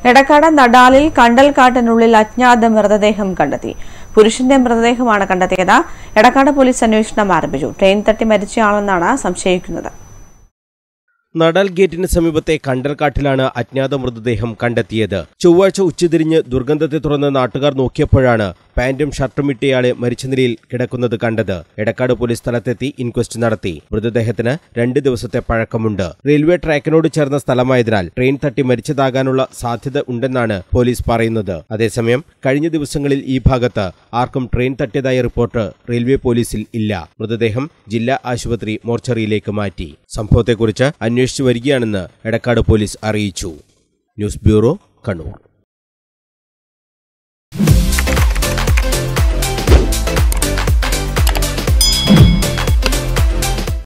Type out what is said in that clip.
എടക്കാട് നടാലിൽ കണ്ടൽക്കാട്ടിനുള്ളിൽ അജ്ഞാത മൃതദേഹം കണ്ടെത്തി പുരുഷന്റെ മൃതദേഹമാണ് കണ്ടെത്തിയത് എടക്കാട് പോലീസ് അന്വേഷണം ആരംഭിച്ചു ട്രെയിൻ തട്ടി മരിച്ചയാളെന്നാണ് സംശയിക്കുന്നത് നടൽ ഗേറ്റിന് സമീപത്തെ കണ്ടൽക്കാട്ടിലാണ് അജ്ഞാത മൃതദേഹം കണ്ടെത്തിയത് ചൊവ്വാഴ്ച ഉച്ചതിരിഞ്ഞ് ദുർഗന്ധത്തെ തുറന്ന് നാട്ടുകാർ നോക്കിയപ്പോഴാണ് പാന്റും ഷർട്ടും ഇട്ടയാളെ മരിച്ച നിലയിൽ കിടക്കുന്നത് കണ്ടത് എടക്കാട് പോലീസ് സ്ഥലത്തെത്തി ഇൻക്വസ്റ്റ് നടത്തി മൃതദേഹത്തിന് രണ്ട് ദിവസത്തെ പഴക്കമുണ്ട് റെയിൽവേ ട്രാക്കിനോട് ചേർന്ന സ്ഥലമായതിനാൽ ട്രെയിൻ തട്ടി മരിച്ചതാകാനുള്ള സാധ്യത ഉണ്ടെന്നാണ് പോലീസ് പറയുന്നത് അതേസമയം കഴിഞ്ഞ ദിവസങ്ങളിൽ ഈ ഭാഗത്ത് ആർക്കും ട്രെയിൻ തട്ടിയതായ റിപ്പോർട്ട് റെയിൽവേ പോലീസിൽ ഇല്ല മൃതദേഹം ജില്ലാ ആശുപത്രി മോർച്ചറിയിലേക്ക് മാറ്റി സംഭവത്തെക്കുറിച്ച് അന്വേഷിച്ചു വരികയാണെന്ന് എടക്കാട് പോലീസ് അറിയിച്ചു ന്യൂസ് ബ്യൂറോ കണ്ണൂർ